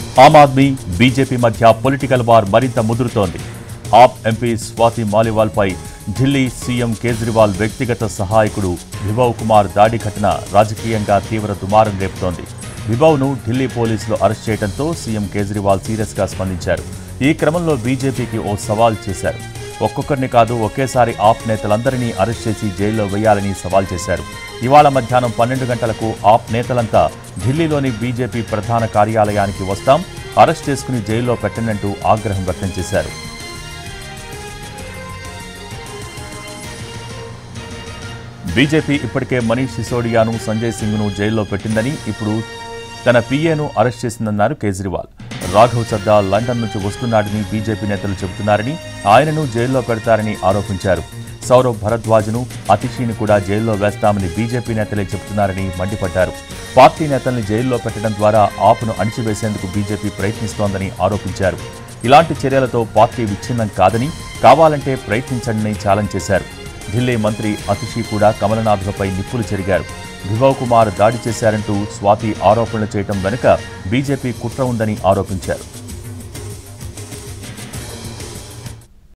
ఆమ్ Aadmi BJP మధ్య political war మరింత ముదురుతోంది ఆప్ ఎంపీ స్వాతి మాలివాల్ పై ఢిల్లీ సీఎం కేజ్రీవాల్ వ్యక్తిగత సహాయకుడు విభవ్ కుమార్ దాడి ఘటన రాజకీయంగా తీవ్ర దుమారం రేపుతోంది విభవ్ను ఢిల్లీ పోలీసులు అరెస్ట్ చేయడంతో సీఎం కేజ్రీవాల్ సీరియస్గా స్పందించారు ఈ క్రమంలో బీజేపీకి ఓ సవాల్ చేశారు ఒక్కొక్కరిని కాదు ఒకేసారి ఆప్ నేతలందరినీ అరెస్ట్ చేసి జైల్లో వేయాలని సవాల్ చేశారు ఇవాళ మధ్యాహ్నం పన్నెండు గంటలకు ఆప్ నేతలంతా ఢిల్లీలోని బీజేపీ ప్రధాన కార్యాలయానికి వస్తాం అరెస్ట్ చేసుకుని జైల్లో పెట్టనంటూ ఆగ్రహం వ్యక్తం చేశారు బీజేపీ ఇప్పటికే మనీష్ సిసోడియాను సంజయ్ సింగ్ను జైల్లో పెట్టిందని ఇప్పుడు తన పీఏను అరెస్ట్ చేసిందన్నారు కేజ్రీవాల్ రాఘవ్ చద్దా లండన్ నుంచి వస్తున్నాడని బీజేపీ నేతలు చెబుతున్నారని ఆయనను జైల్లో పెడతారని ఆరోపించారు సౌరవ్ భరద్వాజ్ను అతిషిని కూడా జైల్లో వేస్తామని బీజేపీ నేతలే చెబుతున్నారని మండిపడ్డారు పార్టీ నేతల్ని జైల్లో పెట్టడం ద్వారా ఆపును అణిచివేసేందుకు బీజేపీ ప్రయత్నిస్తోందని ఆరోపించారు ఇలాంటి చర్యలతో పార్టీ విచ్ఛిన్నం కాదని కావాలంటే ప్రయత్నించండి ఛాలెంజ్ చేశారు ఢిల్లీ మంత్రి అతిషి కూడా కమలనాథ్లపై నిప్పులు చెరిగారు విభవ్ కుమార్ దాడి చేశారంటూ స్వాతి ఆరోపణలు చేయటం వెనుక బీజేపీ కుట్ర ఉందని ఆరోపించారు